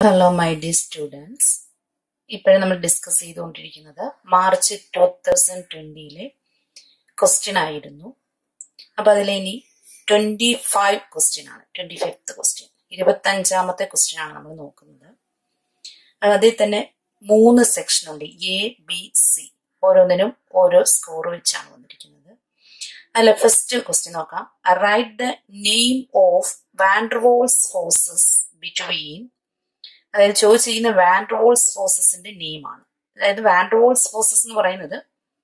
hello my dear students ഇപ്പോഴും നമ്മൾ discuss ചെയ്തുകൊണ്ടിരിക്കുന്നത് മാർച്ച് ടൂ തൗസൻഡ് ട്വന്റിയിലെ ക്വസ്റ്റ്യൻ ആയിരുന്നു അപ്പൊ അതിൽ ഇനി ട്വന്റി ഫൈവ് ക്വസ്റ്റ്യൻ ആണ് ട്വന്റി ഫിഫ്ത്ത് ക്വസ്റ്റ്യൻ ഇരുപത്തി അഞ്ചാമത്തെ ക്വസ്റ്റ്യൻ ആണ് നമ്മൾ നോക്കുന്നത് അതിൽ തന്നെ മൂന്ന് സെക്ഷൻ ഉണ്ട് എ ബി സി ഓരോന്നിനും ഓരോ സ്കോർ വെച്ചാണ് വന്നിരിക്കുന്നത് അതിൽ ഫസ്റ്റ് ക്വസ്റ്റ്യൻ നോക്കാം write the name of van der Waals forces between അതായത് ചോദിച്ചിരിക്കുന്ന വാൻഡ്രോൾസ് ഫോഴ്സസിന്റെ നെയിമാണ് അതായത് വാൻഡ്രോൾസ് ഫോഴ്സസ് എന്ന് പറയുന്നത്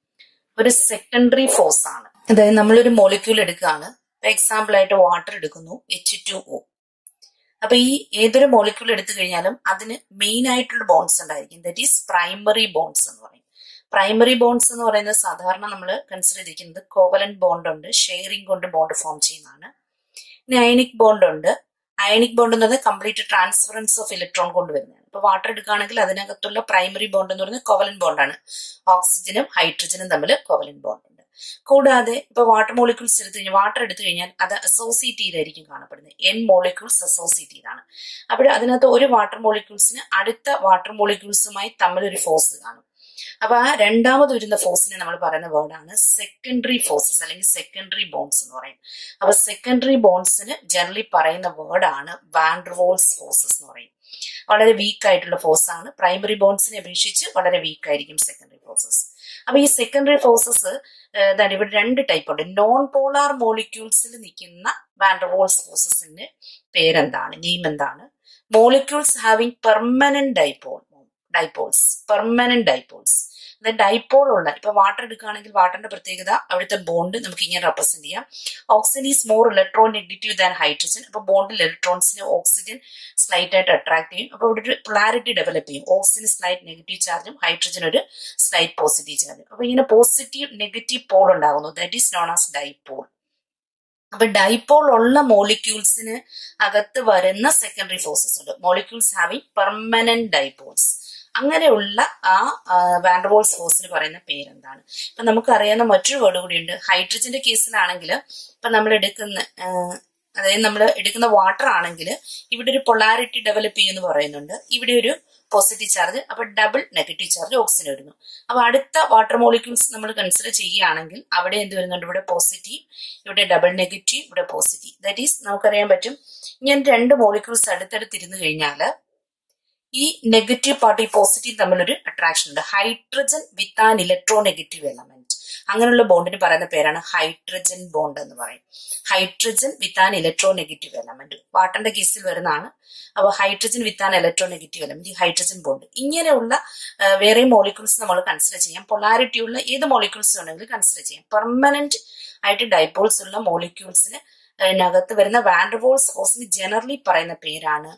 ഒരു സെക്കൻഡറി ഫോഴ്സ് ആണ് അതായത് നമ്മളൊരു മോളിക്യൂൾ എടുക്കുകയാണ് എക്സാമ്പിൾ ആയിട്ട് വാട്ടർ എടുക്കുന്നു എച്ച് ടു ഒ അപ്പൊ ഈ ഏതൊരു മോളിക്യൂൾ എടുത്തു കഴിഞ്ഞാലും അതിന് മെയിൻ ആയിട്ടുള്ള ബോൺസ് ഉണ്ടായിരിക്കും ദറ്റ് ഈസ് പ്രൈമറി ബോൺസ് എന്ന് പറയും പ്രൈമറി ബോൺസ് എന്ന് പറയുന്നത് സാധാരണ നമ്മൾ കൺസിഡർ ചെയ്തിരിക്കുന്നത് കോവലന്റ് ബോണ്ട് ഉണ്ട് ഷെയറിംഗ് കൊണ്ട് ബോണ്ട് ഫോം ചെയ്യുന്നതാണ് ഇനി അയണിക് ബോണ്ട് ഉണ്ട് അയണിക് ബോണ്ട് എന്ന് പറയുന്നത് കംപ്ലീറ്റ് ട്രാൻസ്ഫറൻസ് ഓഫ് ഇലക്ട്രോൺ കൊണ്ടുവരുന്നതാണ് ഇപ്പൊ വാട്ടർ എടുക്കുകയാണെങ്കിൽ അതിനകത്തുള്ള പ്രൈമറി ബോണ്ട് എന്ന് പറയുന്നത് കോവലൻ ബോണ്ടാണ് ഓക്സിജനും ഹൈഡ്രജനും തമ്മിൽ കോവലൻ ബോണ്ട് ഉണ്ട് കൂടാതെ ഇപ്പൊ വാട്ടർ മോളിക്യൂൾസ് എടുത്തു കഴിഞ്ഞാൽ വാട്ടർ എടുത്തു കഴിഞ്ഞാൽ അത് അസോസിയേറ്റ് ചെയ്തായിരിക്കും കാണപ്പെടുന്നത് എൻ മോളിക്യൂൾസ് അസോസിയേറ്റ് ചെയ്താണ് അപ്പോൾ അതിനകത്ത് ഒരു വാട്ടർ മോളിക്യൂൾസിന് അടുത്ത വാട്ടർ മോളിക്യൂൾസുമായി തമ്മിൽ ഒരു ഫോഴ്സ് കാണും അപ്പൊ ആ രണ്ടാമത് വരുന്ന ഫോഴ്സിനെ നമ്മൾ പറയുന്ന വേർഡാണ് സെക്കൻഡറി ഫോഴ്സസ് അല്ലെങ്കിൽ സെക്കൻഡറി ബോൺസ് എന്ന് പറയും അപ്പൊ സെക്കൻഡറി ബോൺസിന് ജനറലി പറയുന്ന വേർഡാണ് വാൻഡർവോൾസ് ഫോഴ്സസ് എന്ന് പറയും വളരെ വീക്ക് ആയിട്ടുള്ള ഫോഴ്സ് ആണ് പ്രൈമറി ബോൺസിനെ അപേക്ഷിച്ച് വളരെ വീക്ക് ആയിരിക്കും സെക്കൻഡറി ഫോഴ്സസ് അപ്പൊ ഈ സെക്കൻഡറി ഫോഴ്സസ് എന്താണ് ഇവിടെ രണ്ട് ടൈപ്പ് ഉണ്ട് നോൺ പോളാർ മോളിക്യൂൾസിൽ നിൽക്കുന്ന വാൻഡർവോൾസ് ഫോഴ്സസിന്റെ പേരെന്താണ് നെയിം എന്താണ് molecules having permanent dipole dipoles permanent dipoles അതായത് ഡൈപോൾ ഉള്ള ഇപ്പൊ വാട്ടർ എടുക്കുകയാണെങ്കിൽ വാട്ടറിന്റെ പ്രത്യേകത അവിടുത്തെ ബോണ്ട് നമുക്ക് ഇങ്ങനെ റെപ്രസെന്റ് ചെയ്യാം oxygen is more electronegative than hydrogen അപ്പൊ ബോണ്ടിൽ ഇലക്ട്രോൺസിന് ഓക്സിജൻ സ്ലൈറ്റ് ആയിട്ട് അട്രാക്ട് ചെയ്യും അപ്പൊ ഇവിടെ ഒരു പൊളാരിറ്റി ഡെവലപ്പ് ചെയ്യും ഓക്സിജൻ സ്ലൈറ്റ് നെഗറ്റീവ് ചാർജും ഹൈഡ്രജൻ ഒരു സ്ലൈറ്റ് പോസിറ്റീവ് ചാർജും അപ്പൊ ഇങ്ങനെ പോസിറ്റീവ് നെഗറ്റീവ് പോൾ ഉണ്ടാകുന്നു that is known as dipole അപ്പൊ ഡൈപോൾ ഉള്ള മോളിക്യൂൾസിന് അകത്ത് വരുന്ന സെക്കൻഡറി ഫോഴ്സസ് ഉണ്ട് മോളിക്യൂൾസ് ഹാവിംഗ് പെർമനന്റ് ഡൈപോൾസ് അങ്ങനെയുള്ള ആ വാൻഡർവോൾസ് ഫോഴ്സിന് പറയുന്ന പേരെന്താണ് ഇപ്പൊ നമുക്കറിയാവുന്ന മറ്റൊരു വേർഡ് കൂടിയുണ്ട് ഹൈഡ്രജന്റെ കേസിലാണെങ്കിൽ ഇപ്പൊ നമ്മൾ എടുക്കുന്ന അതായത് നമ്മൾ എടുക്കുന്ന വാട്ടർ ആണെങ്കിൽ ഇവിടെ ഒരു പൊളാരിറ്റി ഡെവലപ്പ് ചെയ്യുമെന്ന് പറയുന്നുണ്ട് ഇവിടെ ഒരു പോസിറ്റീവ് ചാർജ് അപ്പൊ ഡബിൾ നെഗറ്റീവ് ചാർജ് ഓക്സിജൻ വരുന്നു അപ്പൊ അടുത്ത വാട്ടർ മോളിക്യൂൾസ് നമ്മൾ കൺസിഡർ ചെയ്യുകയാണെങ്കിൽ അവിടെ എന്ത് വരുന്നുണ്ട് ഇവിടെ പോസിറ്റീവ് ഇവിടെ ഡബിൾ നെഗറ്റീവ് ഇവിടെ പോസിറ്റീവ് ദാറ്റ് ഈസ് നമുക്കറിയാൻ പറ്റും ഇങ്ങനെ രണ്ട് മോളിക്യൂൾസ് അടുത്തടുത്തിരുന്ന് കഴിഞ്ഞാൽ ഈ നെഗറ്റീവ് പാർട്ട് ഈ പോസിറ്റീവ് തമ്മിലൊരു അട്രാക്ഷൻ ഉണ്ട് hydrogen with an electronegative element അങ്ങനെയുള്ള ബോണ്ടിന് പറയുന്ന പേരാണ് ഹൈഡ്രജൻ ബോണ്ട് എന്ന് പറയും hydrogen with an electronegative element വാട്ടറിന്റെ കേസിൽ വരുന്നതാണ് അപ്പോൾ hydrogen with an electronegative element ഈ ഹൈഡ്രജൻ ബോണ്ട് ഇങ്ങനെയുള്ള വേറെ മോളിക്യൂൾസ് നമ്മൾ കൺസിഡർ ചെയ്യാം പൊളാരിറ്റി ഉള്ള ഏത് മോളിക്യൂൾസ് വേണമെങ്കിലും കൺസിഡർ ചെയ്യാം പെർമനന്റ് ആയിട്ട് ഡൈപോൾസ് ഉള്ള മോളിക്യൂൾസിന് അതിനകത്ത് വരുന്ന വാൻഡർവോൾസ് ഫോഴ്സിന് ജനറലി പറയുന്ന പേരാണ്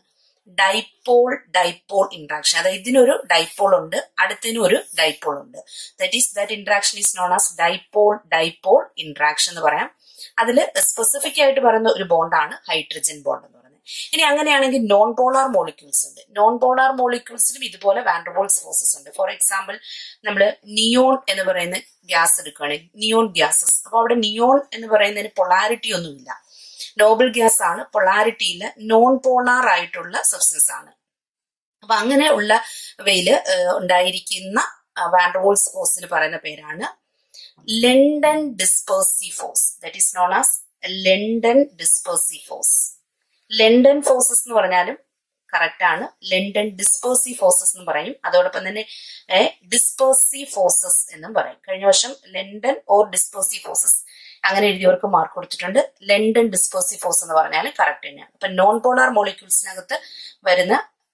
ഡൈപോൾ ഡൈപോൾ ഇൻട്രാക്ഷൻ അതായത് ഇതിനൊരു ഡൈപോൾ ഉണ്ട് അടുത്തതിനും ഒരു ഡൈപോൾ ഉണ്ട് that is that interaction is known as dipole dipole interaction എന്ന് പറയാം അതിൽ സ്പെസിഫിക് ആയിട്ട് പറയുന്ന ഒരു ബോണ്ടാണ് ഹൈഡ്രജൻ ബോണ്ട് എന്ന് പറയുന്നത് ഇനി അങ്ങനെയാണെങ്കിൽ നോൺ പോളാർ മോളിക്യൂൾസ് ഉണ്ട് നോൺ പോളാർ മോളിക്യൂൾസിലും ഇതുപോലെ വാൻഡർബോൾസ് ഫോഴ്സസ് ഉണ്ട് ഫോർ എക്സാമ്പിൾ നമ്മൾ നിയോൺ എന്ന് പറയുന്ന ഗ്യാസ് എടുക്കുകയാണെങ്കിൽ നിയോൺ ഗ്യാസസ് അപ്പൊ അവിടെ നിയോൺ എന്ന് പറയുന്നതിന് പൊളാരിറ്റി ഒന്നുമില്ല നോബിൾ ഗ്യാസ് ആണ് പൊളാരിറ്റി ഇല്ല നോൺ പോളാർ ആയിട്ടുള്ള സബ്സ്റ്റൻസ് ആണ് അപ്പൊ അങ്ങനെ ഉള്ള വെയില് ഉണ്ടായിരിക്കുന്ന വാൻഡർവോൾസ് ഫോഴ്സിന് പറയുന്ന പേരാണ് London dispersion force that is known as London dispersion force London forces എന്ന് പറഞ്ഞാലും കറക്റ്റ് ആണ് ലണ്ടൻ ഡിസ്പേഴ്സി ഫോഴ്സസ് എന്ന് പറയും അതോടൊപ്പം തന്നെ ഡിസ്പേഴ്സി ഫോഴ്സസ് എന്നും പറയും കഴിഞ്ഞ വർഷം ലണ്ടൻ ഓർ ഡിസ്പേഴ്സി ഫോഴ്സസ് അങ്ങനെ എഴുതിയവർക്ക് മാർക്ക് കൊടുത്തിട്ടുണ്ട് ലണ്ടൻ ഡിസ്പേഴ്സി ഫോഴ്സ് എന്ന് പറഞ്ഞാൽ കറക്റ്റ് തന്നെയാണ് അപ്പൊ നോൺ പോളാർ മോളിക്യൂൾസിനകത്ത് വരുന്ന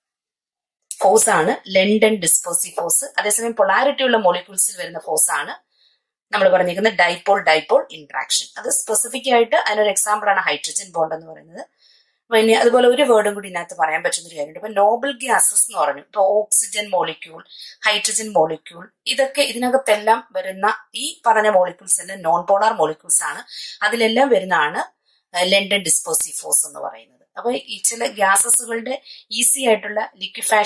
ഫോഴ്സ് ആണ് ലണ്ടൻ ഡിസ്പേഴ്സി ഫോഴ്സ് അതേസമയം പൊളാരിറ്റി ഉള്ള മോളിക്യൂൾസിൽ വരുന്ന ഫോഴ്സ് ആണ് നമ്മൾ പറഞ്ഞിരിക്കുന്ന ഡൈപോൾ ഡൈപോൾ ഇന്ററാക്ഷൻ അത് സ്പെസിഫിക് ആയിട്ട് അതിനൊരു എക്സാമ്പിൾ ആണ് ഹൈഡ്രജൻ ബോണ്ട് എന്ന് പറയുന്നത് പിന്നെ അതുപോലെ ഒരു വേർഡും കൂടി ഇതിനകത്ത് പറയാൻ പറ്റുന്ന ഒരു കാര്യമുണ്ട് ഇപ്പൊ നോബിൾ ഗ്യാസസ് എന്ന് പറഞ്ഞു ഇപ്പൊ ഓക്സിജൻ മോളിക്യൂൾ ഹൈഡ്രജൻ മോളിക്യൂൾ ഇതൊക്കെ ഇതിനകത്തെല്ലാം വരുന്ന ഈ പറഞ്ഞ മോളിക്യൂൾസ് എല്ലാം നോൺ പോളാർ മോളിക്യൂൾസ് ആണ് അതിലെല്ലാം വരുന്നതാണ് ലണ്ടൻ ഡിസ്പോസി ഫോഴ്സ് എന്ന് പറയുന്നത് അപ്പൊ ഈ ചില ഗ്യാസസുകളുടെ ഈസി ആയിട്ടുള്ള ലിക്വിഫാഷൻ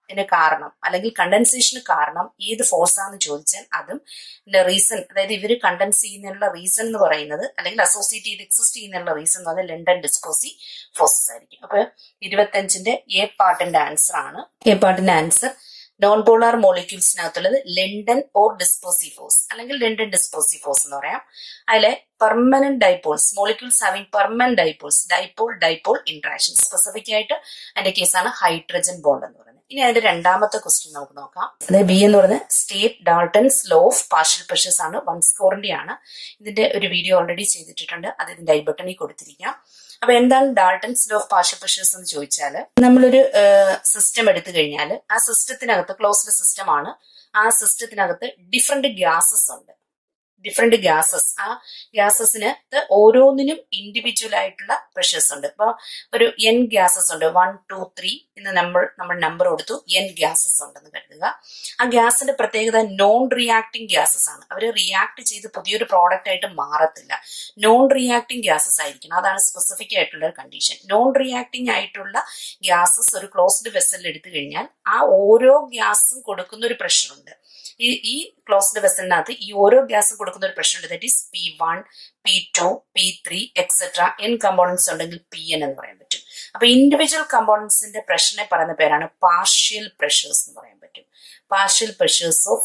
ന് കാരണം അല്ലെങ്കിൽ കണ്ടൻസേഷന് കാരണം ഏത് ഫോഴ്സ് ആണെന്ന് ചോദിച്ചാൽ അതും റീസൺ അതായത് ഇവർ കണ്ടൻസ് ചെയ്യുന്നതിനുള്ള റീസൺ എന്ന് പറയുന്നത് അല്ലെങ്കിൽ അസോസിയേറ്റ് ചെയ്ത് എക്സിസ്റ്റ് ചെയ്യുന്നതിനുള്ള റീസൺ എന്ന് പറഞ്ഞാൽ ലണ്ടൻ ഡിസ്കോസി ഫോഴ്സസ് ആയിരിക്കും അപ്പൊ ഇരുപത്തഞ്ചിന്റെ എ പാർട്ടിന്റെ ആൻസർ ആണ് എ പാർട്ടിന്റെ ആൻസർ നോൺ പോളാർ മോളിക്യൂൾസിനകത്തുള്ളത് ലണ്ടൻ ഓർ ഡിസ്പോസി ഫോഴ്സ് അല്ലെങ്കിൽ ലണ്ടൻ ഡിസ്പോസി ഫോഴ്സ് എന്ന് പറയാം അതിലെ permanent dipoles molecules having permanent dipoles dipole dipole interaction specific ആയിട്ട് അതിന്റെ കേസാണ് ഹൈഡ്രജൻ ബോണ്ട് എന്ന് പറയുന്നത് ഇനി അതിന്റെ രണ്ടാമത്തെ ക്വസ്റ്റ്യൻ നമുക്ക് നോക്കാം അതായത് ബി എന്ന് പറയുന്നത് state Dalton's law of partial pressures ആണ് വൺ സ്കോറിന്റെ ആണ് ഇതിന്റെ ഒരു വീഡിയോ ഓൾറെഡി ചെയ്തിട്ടുണ്ട് അത് ഇതിന്റെ ഐ ബട്ടണിൽ കൊടുത്തിരിക്കാം അപ്പൊ എന്താണ് Dalton's law of partial pressures എന്ന് ചോദിച്ചാൽ നമ്മളൊരു സിസ്റ്റം എടുത്തു കഴിഞ്ഞാൽ ആ സിസ്റ്റത്തിനകത്ത് ക്ലോസ്ഡ് സിസ്റ്റം ആണ് ആ സിസ്റ്റത്തിനകത്ത് ഡിഫറെന്റ് ഗ്യാസസ് ഉണ്ട് ഡിഫറെന്റ് ഗ്യാസസ് ആ ഗ്യാസസിനകത്ത് ഓരോന്നിനും ഇൻഡിവിജ്വൽ ആയിട്ടുള്ള പ്രഷേഴ്സ് ഉണ്ട് ഇപ്പൊ ഒരു എൻ ഗ്യാസസ് ഉണ്ട് വൺ ടു ത്രീ എന്ന് നമ്മൾ നമ്മൾ നമ്പർ കൊടുത്തു എൻ ഗ്യാസസ് ഉണ്ടെന്ന് കരുതുക ആ ഗ്യാസിന്റെ പ്രത്യേകത നോൺ റിയാക്ടിങ് ഗ്യാസസ് ആണ് അവർ റിയാക്ട് ചെയ്ത് പുതിയൊരു പ്രോഡക്റ്റ് ആയിട്ട് മാറത്തില്ല നോൺ റിയാക്ടിങ് ഗ്യാസസ് ആയിരിക്കണം അതാണ് സ്പെസിഫിക് ആയിട്ടുള്ള കണ്ടീഷൻ നോൺ റിയാക്ടിങ് ആയിട്ടുള്ള ഗ്യാസസ് ഒരു ക്ലോസ്ഡ് വെസലിൽ എടുത്തു കഴിഞ്ഞാൽ ആ ഓരോ ഗ്യാസും കൊടുക്കുന്ന ഒരു പ്രഷർ ഉണ്ട് ഈ ഈ ക്ലോസ്ഡ് വെസലിനകത്ത് ഈ ഓരോ ഗ്യാസും കൊടുക്കുന്ന ഒരു പ്രഷർ ഉണ്ട് that is P one P two P three etcetera N components ഉണ്ടെങ്കിൽ പി എൻ എന്ന് പറയാൻ പറ്റും അപ്പൊ ഇൻഡിവിജ്വൽ കമ്പോണൻസിന്റെ പ്രഷറിനെ പറയുന്ന പേരാണ് പാർഷ്യൽ പ്രഷേഴ്സ് എന്ന് പറയാൻ പറ്റും partial pressures of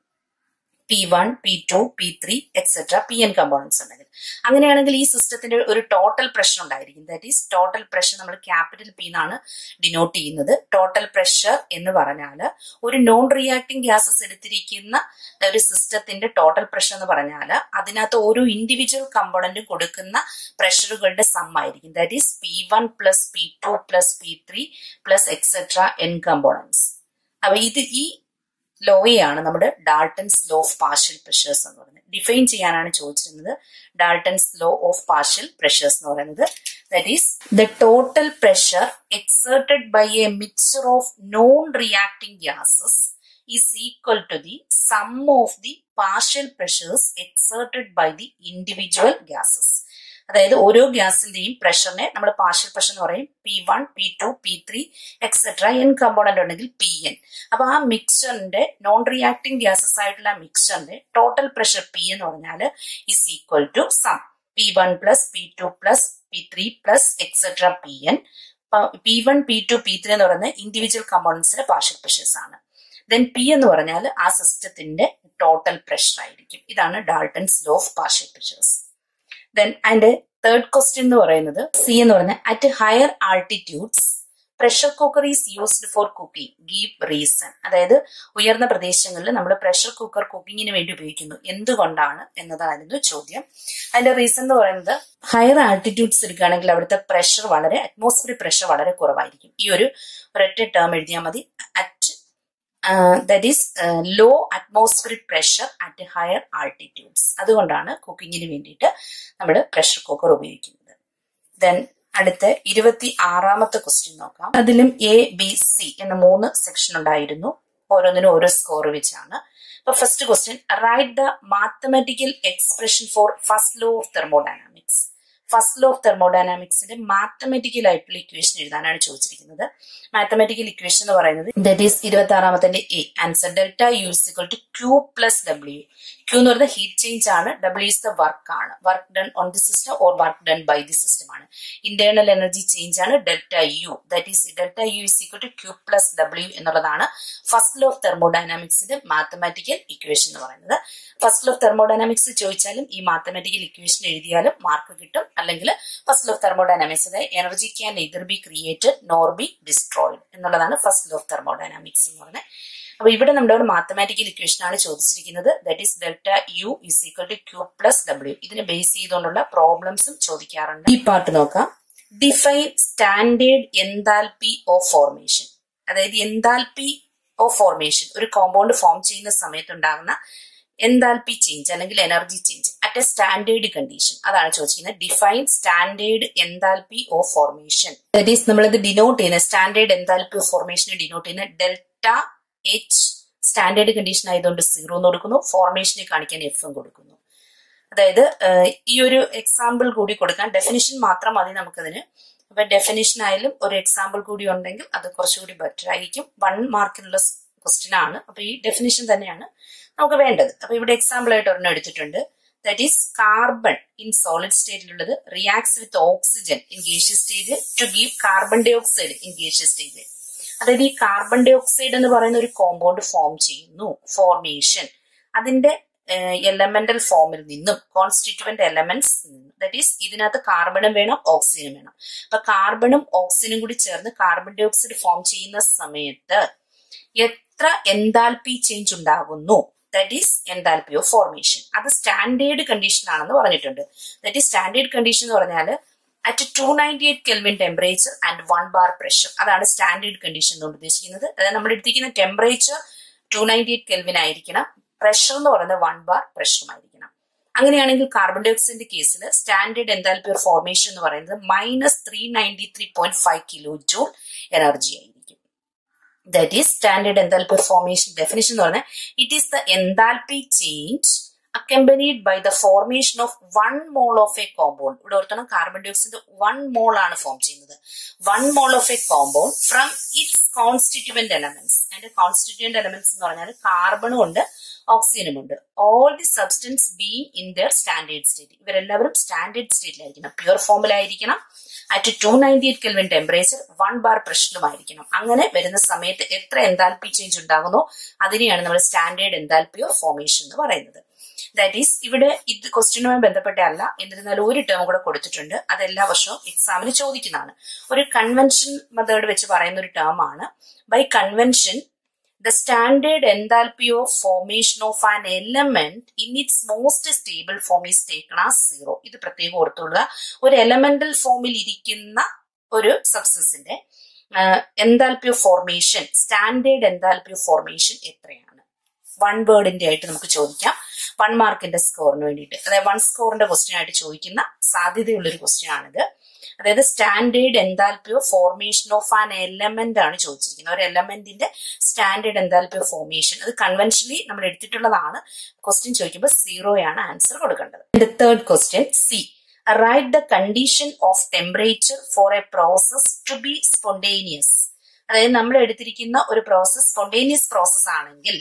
P one P two P three etcetera P N components ഉണ്ടെങ്കിൽ അങ്ങനെയാണെങ്കിൽ ഈ സിസ്റ്റത്തിന്റെ ഒരു ടോട്ടൽ പ്രഷർ ഉണ്ടായിരിക്കും ദാറ്റ് ഈസ് ടോട്ടൽ പ്രഷർ നമ്മൾ ക്യാപിറ്റൽ പി എന്നാണ് ഡിനോട്ട് ചെയ്യുന്നത് ടോട്ടൽ പ്രഷർ എന്ന് പറഞ്ഞാൽ ഒരു നോൺ റിയാക്ടിങ് ഗ്യാസസ് എടുത്തിരിക്കുന്ന ഒരു സിസ്റ്റത്തിന്റെ ടോട്ടൽ പ്രഷർ എന്ന് പറഞ്ഞാൽ അതിനകത്ത് ഓരോ ഇൻഡിവിജ്വൽ കമ്പോണന്റും കൊടുക്കുന്ന പ്രഷറുകളുടെ സം ആയിരിക്കും that is P one plus P two plus P three plus etcetera N components അപ്പൊ ഇത് ഈ ലോയാണ് നമ്മുടെ Dalton's law of partial pressures എന്ന് പറയുന്നത് ഡിഫൈൻ ചെയ്യാനാണ് ചോദിച്ചിരുന്നത് Dalton's law of partial pressures എന്ന് പറയുന്നത് that is the total pressure exerted by a mixture of non reacting gases is equal to the sum of the partial pressures exerted by the individual gases അതായത് ഓരോ ഗ്യാസിന്റെയും പ്രഷറിനെ നമ്മൾ partial pressure എന്ന് പറയും P one P two P three etcetera N component ഉണ്ടെങ്കിൽ P N അപ്പൊ ആ മിക്സറിന്റെ നോൺ റിയാക്ടിംഗ് ഗ്യാസസ് ആയിട്ടുള്ള മിക്സറിന്റെ ടോട്ടൽ പ്രഷർ പി എന്ന് പറഞ്ഞാൽ is equal to sum P one plus P two plus P three plus etcetera P N P one P two P three എന്ന് പറയുന്ന individual കമ്പോണൻസിന്റെ partial pressures ആണ് then P എന്ന് പറഞ്ഞാൽ ആ സിസ്റ്റത്തിന്റെ ടോട്ടൽ പ്രഷർ ആയിരിക്കും ഇതാണ് Dalton's law of partial pressures then അതിന്റെ തേർഡ് ക്വസ്റ്റ്യൻ എന്ന് പറയുന്നത് സി എന്ന് പറയുന്നത് at higher altitudes pressure cooker is used for cooking give reason അതായത് ഉയർന്ന പ്രദേശങ്ങളിൽ നമ്മൾ പ്രഷർ കുക്കർ കുക്കിങ്ങിന് വേണ്ടി ഉപയോഗിക്കുന്നു എന്തുകൊണ്ടാണ് എന്നതായിരുന്നു ചോദ്യം അതിന്റെ റീസൺ എന്ന് പറയുന്നത് ഹയർ ആൾട്ടിറ്റ്യൂഡ്സ് എടുക്കുകയാണെങ്കിൽ അവിടുത്തെ പ്രഷർ വളരെ അറ്റ്മോസ്ഫിയർ പ്രഷർ വളരെ കുറവായിരിക്കും ഈ ഒരു ഒരൊറ്റ ടേം എഴുതിയാൽ മതി at that is low atmospheric pressure at higher altitudes അതുകൊണ്ടാണ് കുക്കിങ്ങിന് വേണ്ടിയിട്ട് നമ്മൾ പ്രഷർ കുക്കർ ഉപയോഗിക്കുന്നത് ദെൻ അടുത്ത ഇരുപത്തി ആറാമത്തെ ക്വസ്റ്റ്യൻ നോക്കാം അതിലും എ ബി സി എന്ന മൂന്ന് സെക്ഷൻ ഉണ്ടായിരുന്നു ഓരോന്നിനും ഓരോ സ്കോർ വെച്ചാണ് അപ്പൊ first question write the mathematical expression for first law of thermodynamics first law of തെർമോഡൈനാമിക്സിന്റെ മാത്തമാറ്റിക്കൽ ആയിട്ടുള്ള ഇക്വേഷൻ എഴുതാനാണ് ചോദിച്ചിരിക്കുന്നത് മാത്തമാറ്റിക്കൽ ഇക്വേഷൻ എന്ന് പറയുന്നത് ദറ്റ് ഈസ് ഇരുപത്തി ആറാമത്തിന്റെ A answer delta U is equal to Q plus W Q എന്ന് പറയുന്നത് ഹീറ്റ് ചേഞ്ച് ആണ് ഡബ്ല്യു ഇസ് ദ വർക്ക് ആണ് work done on the system or work done by the system ആണ് internal energy change ആണ് delta you that is delta U is equal to Q plus W എന്നുള്ളതാണ് first law of തെർമോഡൈനാമിക്സിന്റെ mathematical equation എന്ന് പറയുന്നത് first law of thermodynamics ചോദിച്ചാലും ഈ mathematical equation എഴുതിയാലും mark കിട്ടും അല്ലെങ്കിൽ ഫസ്റ്റ് ലോ ഓഫ് തെർമോഡൈനാമിക്സ് അതായത് energy can neither be created nor be destroyed എന്നുള്ളതാണ് ഫസ്റ്റ് ലോ ഓഫ് തെർമോഡൈനാമിക്സ് എന്ന് പറയുന്നത് അപ്പൊ ഇവിടെ നമ്മുടെ ഒരു മാത്തമാറ്റിക്കൽ ഇക്വേഷൻ ആണ് ചോദിച്ചിരിക്കുന്നത് that is delta U is equal to Q plus W ഇതിനെ ബേസ് ചെയ്തുകൊണ്ടുള്ള പ്രോബ്ലംസും ചോദിക്കാറുണ്ട് ഈ പാർട്ട് നോക്കാം define standard enthalpy of formation അതായത് എൻതാൽപി ഓഫ് ഫോർമേഷൻ ഒരു കോമ്പൗണ്ട് ഫോം ചെയ്യുന്ന സമയത്ത് ഉണ്ടാകുന്ന എൻതാൽപി ചേഞ്ച് അല്ലെങ്കിൽ energy change at a standard condition അതാണ് ചോദിച്ചിരിക്കുന്നത് define standard enthalpy of formation that is നമ്മളിത് ഡിനോട്ട് ചെയ്യുന്ന സ്റ്റാൻഡേർഡ് എൻതാൽപി ഓഫ് ഫോർമേഷനെ ഡിനോട്ട് ചെയ്യുന്ന ഡെൽറ്റ എച്ച് സ്റ്റാൻഡേർഡ് കണ്ടീഷൻ ആയതുകൊണ്ട് സീറോ എന്ന് കൊടുക്കുന്നു ഫോർമേഷനെ കാണിക്കാൻ എഫും കൊടുക്കുന്നു അതായത് ഈ ഒരു എക്സാമ്പിൾ കൂടി കൊടുക്കാൻ ഡെഫിനിഷൻ മാത്രം മതി നമുക്കതിന് അപ്പൊ ഡെഫിനിഷൻ ആയാലും ഒരു എക്സാമ്പിൾ കൂടി ഉണ്ടെങ്കിൽ അത് കുറച്ചുകൂടി ബെറ്റർ ആയിരിക്കും വൺ മാർക്കിനുള്ള ക്വസ്റ്റ്യൻ ആണ് അപ്പൊ ഈ ഡെഫിനിഷൻ തന്നെയാണ് നമുക്ക് വേണ്ടത് അപ്പൊ ഇവിടെ എക്സാമ്പിൾ ആയിട്ട് ഒരെണ്ണം എടുത്തിട്ടുണ്ട് that is carbon in solid സ്റ്റേറ്റിലുള്ളത് reacts with oxygen in gaseous stage to give carbon dioxide in gaseous stage അതായത് ഈ കാർബൺ ഡൈ ഓക്സൈഡ് എന്ന് പറയുന്ന ഒരു കോമ്പൗണ്ട് ഫോം ചെയ്യുന്നു ഫോർമേഷൻ അതിന്റെ എലമെന്റൽ ഫോമിൽ നിന്നും കോൺസ്റ്റിറ്റ്യൂവന്റ് എലമെന്റ്സ് ദറ്റ് ഈസ് ഇതിനകത്ത് കാർബണും വേണം ഓക്സിജനും വേണം അപ്പൊ കാർബണും ഓക്സിജനും കൂടി ചേർന്ന് കാർബൺ ഡൈ ഓക്സൈഡ് ഫോം ചെയ്യുന്ന സമയത്ത് എത്ര എൻതാൽപി ചേഞ്ച് ഉണ്ടാകുന്നു that is enthalpy of formation അത് സ്റ്റാൻഡേർഡ് കണ്ടീഷൻ ആണെന്ന് പറഞ്ഞിട്ടുണ്ട് ദറ്റ് ഈസ് സ്റ്റാൻഡേർഡ് കണ്ടീഷൻ എന്ന് പറഞ്ഞാൽ at two ninety eight kelvin temperature and one bar pressure അതാണ് സ്റ്റാൻഡേർഡ് കണ്ടീഷൻ കൊണ്ട് ഉദ്ദേശിക്കുന്നത് അതായത് നമ്മൾ എടുത്തിരിക്കുന്ന temperature two ninety eight kelvin ആയിരിക്കണം പ്രഷർ എന്ന് പറയുന്നത് വൺ ബാർ പ്രഷറുമായിരിക്കണം അങ്ങനെയാണെങ്കിൽ കാർബൺ ഡൈ ഓക്സൈഡിന്റെ കേസിൽ സ്റ്റാൻഡേർഡ് എൻതാൽപി ഓഫ് ഫോർമേഷൻ എന്ന് പറയുന്നത് minus three ninety three point five kilo joule energy ആയിരിക്കും that is standard enthalpy of formation definition എന്ന് പറഞ്ഞാൽ it is the enthalpy change accompanied by the formation of one mole of a compound ഇവിടെ ഓർത്തണം carbon dioxide one mole ആണ് form ചെയ്യുന്നത് one mole of a compound from its constituent elements അതിന്റെ constituent elements എന്ന് പറഞ്ഞാൽ കാർബണും ഉണ്ട് ഓക്സിജനും ഉണ്ട് all the substance being in their standard state ഇവരെല്ലാവരും സ്റ്റാൻഡേർഡ് സ്റ്റേറ്റിലായിരിക്കണം പ്യുവർ ഫോമിലായിരിക്കണം at two ninety eight kelvin temperature one bar പ്രഷറിലുമായിരിക്കണം അങ്ങനെ വരുന്ന സമയത്ത് എത്ര എൻതാൽപി ചേഞ്ച് ഉണ്ടാകുന്നോ അതിനെയാണ് നമ്മൾ സ്റ്റാൻഡേർഡ് എൻതാൽപി ഓഫ് ഫോർമേഷൻ എന്ന് പറയുന്നത് ദാറ്റ് ഈസ് ഇവിടെ ഇത് ക്വസ്റ്റ്യനുമായി ബന്ധപ്പെട്ടല്ല എന്നിരുന്നാലും ഒരു ടേം കൂടെ കൊടുത്തിട്ടുണ്ട് അത് എല്ലാ വർഷവും എക്സാമിന് ചോദിക്കുന്നതാണ് ഒരു കൺവെൻഷൻ മെത്തേഡ് വെച്ച് പറയുന്ന ഒരു ടേം ആണ് by convention the standard enthalpy of formation of an element in its most stable form is taken as zero ഇത് പ്രത്യേകം ഓർത്തുകൊള്ളുക ഒരു എലമെന്റൽ ഫോമിൽ ഇരിക്കുന്ന ഒരു സബ്സ്റ്റൻസിന്റെ enthalpy of formation standard enthalpy of formation എത്രയാണ് വൺ വേർഡിന്റെ ആയിട്ട് നമുക്ക് ചോദിക്കാം വൺ മാർക്കിന്റെ സ്കോറിന് വേണ്ടിയിട്ട് അതായത് വൺ സ്കോറിന്റെ ക്വസ്റ്റ്യൻ ആയിട്ട് ചോദിക്കുന്ന സാധ്യതയുള്ള ഒരു ക്വസ്റ്റ്യൻ ആണിത് അതായത് standard enthalpy of formation of an element ആണ് ചോദിച്ചിരിക്കുന്നത് ഒരു എലമെന്റിന്റെ സ്റ്റാൻഡേർഡ് എൻതാൽപി ഓഫ് ഫോർമേഷൻ അത് കൺവെൻഷനലി നമ്മൾ എടുത്തിട്ടുള്ളതാണ് ക്വസ്റ്റ്യൻ ചോദിക്കുമ്പോൾ സീറോയാണ് ആൻസർ കൊടുക്കേണ്ടത് third question C write the condition of temperature for a process to be spontaneous അതായത് നമ്മൾ എടുത്തിരിക്കുന്ന ഒരു പ്രോസസ് സ്പോണ്ടേനിയസ് പ്രോസസ് ആണെങ്കിൽ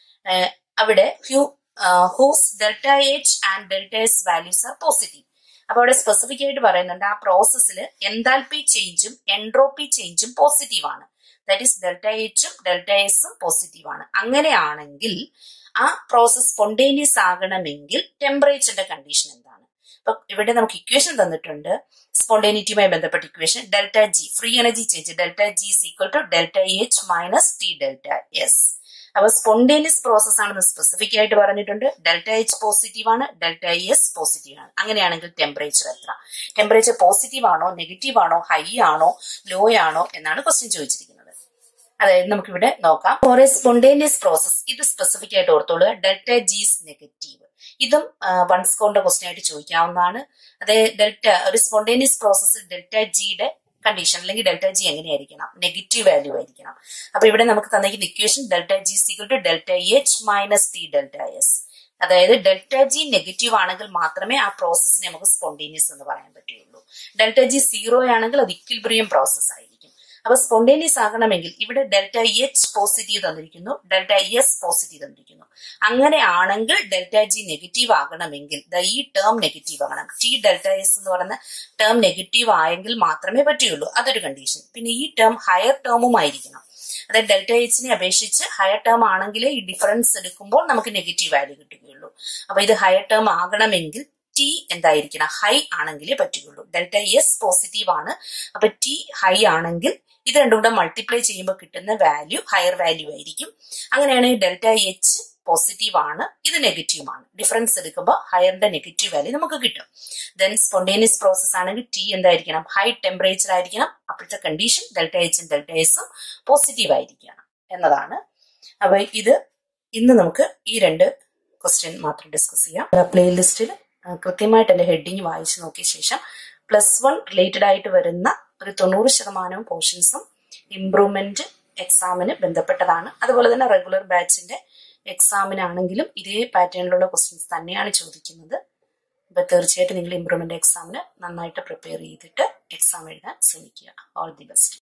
അവിടെ ഹ്യൂ whose delta H and delta S values are positive അപ്പൊ അവിടെ സ്പെസിഫിക് ആയിട്ട് പറയുന്നുണ്ട് ആ പ്രോസസ്സിൽ എൻതാൽപി ചേഞ്ചും എൻട്രോപ്പി ചേഞ്ചും പോസിറ്റീവ് ആണ് ദാറ്റ് ഈസ് ഡെൽറ്റ എച്ചും ഡെൽറ്റ എസും പോസിറ്റീവ് ആണ് അങ്ങനെയാണെങ്കിൽ ആ പ്രോസസ് സ്പോണ്ടേനിയസ് ആകണമെങ്കിൽ ടെമ്പറേച്ചറിന്റെ കണ്ടീഷൻ എന്താണ് അപ്പൊ ഇവിടെ നമുക്ക് ഇക്വേഷൻ തന്നിട്ടുണ്ട് സ്പോണ്ടേനിറ്റിയുമായി ബന്ധപ്പെട്ട equation delta G free energy change delta G is equal to delta H minus T delta S അപ്പൊ സ്പോണ്ടേനിയസ് പ്രോസസ് ആണെന്ന് സ്പെസിഫിക് ആയിട്ട് പറഞ്ഞിട്ടുണ്ട് ഡെൽറ്റ എച്ച് പോസിറ്റീവ് ആണ് ഡെൽറ്റ എസ് പോസിറ്റീവ് ആണ് അങ്ങനെയാണെങ്കിൽ ടെമ്പറേച്ചർ എത്ര ടെമ്പറേച്ചർ പോസിറ്റീവ് ആണോ നെഗറ്റീവ് ആണോ ഹൈ ആണോ ലോ ആണോ എന്നാണ് ക്വസ്റ്റ്യൻ ചോദിച്ചിരിക്കുന്നത് അതായത് നമുക്കിവിടെ നോക്കാം ഫോർ എ സ്പോണ്ടേനിയസ് പ്രോസസ് ഇത് സ്പെസിഫിക് ആയിട്ട് ഓർത്തോളുക ഡെൽറ്റ ജീസ് നെഗറ്റീവ് ഇതും വൺ സ്കോറിന്റെ ക്വസ്റ്റ്യൻ ആയിട്ട് ചോദിക്കാവുന്നതാണ് അതായത് ഡെൽറ്റ ഒരു സ്പോണ്ടേനിയസ് പ്രോസസ്സിൽ ഡെൽറ്റ ജിയുടെ കണ്ടീഷൻ അല്ലെങ്കിൽ ഡെൽറ്റ ജി എങ്ങനെയായിരിക്കണം നെഗറ്റീവ് വാല്യൂ ആയിരിക്കണം അപ്പൊ ഇവിടെ നമുക്ക് തന്നിരിക്കുന്ന equation delta G is equal to delta H minus T delta S അതായത് ഡെൽറ്റ ജി നെഗറ്റീവ് ആണെങ്കിൽ മാത്രമേ ആ പ്രോസസ്സിനെ നമുക്ക് സ്പോണ്ടേനിയസ് എന്ന് പറയാൻ പറ്റുള്ളൂ ഡെൽറ്റ ജി സീറോ ആണെങ്കിൽ അത് ഇക്വിലിബ്രിയം പ്രോസസ് ആയിരിക്കും അപ്പൊ സ്പോണ്ടേനിയസ് ആകണമെങ്കിൽ ഇവിടെ ഡെൽറ്റ എച്ച് പോസിറ്റീവ് തന്നിരിക്കുന്നു ഡെൽറ്റ എസ് പോസിറ്റീവ് തന്നിരിക്കുന്നു അങ്ങനെ ആണെങ്കിൽ ഡെൽറ്റ ജി നെഗറ്റീവ് ആകണമെങ്കിൽ ദ ഈ ടേം നെഗറ്റീവ് ആകണം ടി ഡെൽറ്റ എസ് എന്ന് പറയുന്ന ടേം നെഗറ്റീവ് ആയെങ്കിൽ മാത്രമേ പറ്റുള്ളൂ അതൊരു കണ്ടീഷൻ പിന്നെ ഈ ടേം ഹയർ ടേമും ആയിരിക്കണം അതായത് ഡെൽറ്റ എച്ചിനെ അപേക്ഷിച്ച് ഹയർ ടേം ആണെങ്കിൽ ഈ ഡിഫറൻസ് എടുക്കുമ്പോൾ നമുക്ക് നെഗറ്റീവ് വാല്യൂ കിട്ടുകയുള്ളൂ അപ്പൊ ഇത് ഹയർ ടേം ആകണമെങ്കിൽ ടി എന്തായിരിക്കണം ഹൈ ആണെങ്കിലേ പറ്റുകയുള്ളൂ ഡെൽറ്റ എസ് പോസിറ്റീവ് ആണ് അപ്പൊ ടി ഹൈ ആണെങ്കിൽ ഇത് രണ്ടും കൂടെ മൾട്ടിപ്ലൈ ചെയ്യുമ്പോൾ കിട്ടുന്ന വാല്യൂ ഹയർ വാല്യൂ ആയിരിക്കും അങ്ങനെയാണെങ്കിൽ ഡെൽറ്റ എച്ച് പോസിറ്റീവ് ആണ് ഇത് നെഗറ്റീവ് ആണ് ഡിഫറൻസ് എടുക്കുമ്പോൾ ഹയറിന്റെ നെഗറ്റീവ് വാല്യൂ നമുക്ക് കിട്ടും ദെൻ സ്പോണ്ടേനിയസ് പ്രോസസ് ആണെങ്കിൽ ടി എന്തായിരിക്കണം ഹൈ ടെമ്പറേച്ചർ ആയിരിക്കണം അപ്പോഴത്തെ കണ്ടീഷൻ ഡെൽറ്റ എച്ചും ഡെൽറ്റ എസും പോസിറ്റീവ് ആയിരിക്കണം എന്നതാണ് അപ്പൊ ഇത് ഇന്ന് നമുക്ക് ഈ രണ്ട് ക്വസ്റ്റ്യൻ മാത്രം ഡിസ്കസ് ചെയ്യാം പ്ലേലിസ്റ്റിൽ കൃത്യമായിട്ട് എന്റെ ഹെഡിങ് വായിച്ചു നോക്കിയ ശേഷം പ്ലസ് വൺ റിലേറ്റഡ് ആയിട്ട് വരുന്ന ഒരു തൊണ്ണൂറ് ശതമാനം പോർഷൻസും ഇംപ്രൂവ്മെന്റ് എക്സാമിന് ബന്ധപ്പെട്ടതാണ് അതുപോലെ തന്നെ റെഗുലർ ബാച്ചിന്റെ എക്സാമിനാണെങ്കിലും ഇതേ പാറ്റേണിലുള്ള ക്വസ്റ്റ്യൻസ് തന്നെയാണ് ചോദിക്കുന്നത് അപ്പൊ തീർച്ചയായിട്ടും നിങ്ങൾ ഇംപ്രൂവ്മെന്റ് എക്സാമിന് നന്നായിട്ട് പ്രിപ്പയർ ചെയ്തിട്ട് എക്സാം എഴുതാൻ ശ്രമിക്കുക ഓൾ ദി ബെസ്റ്റ്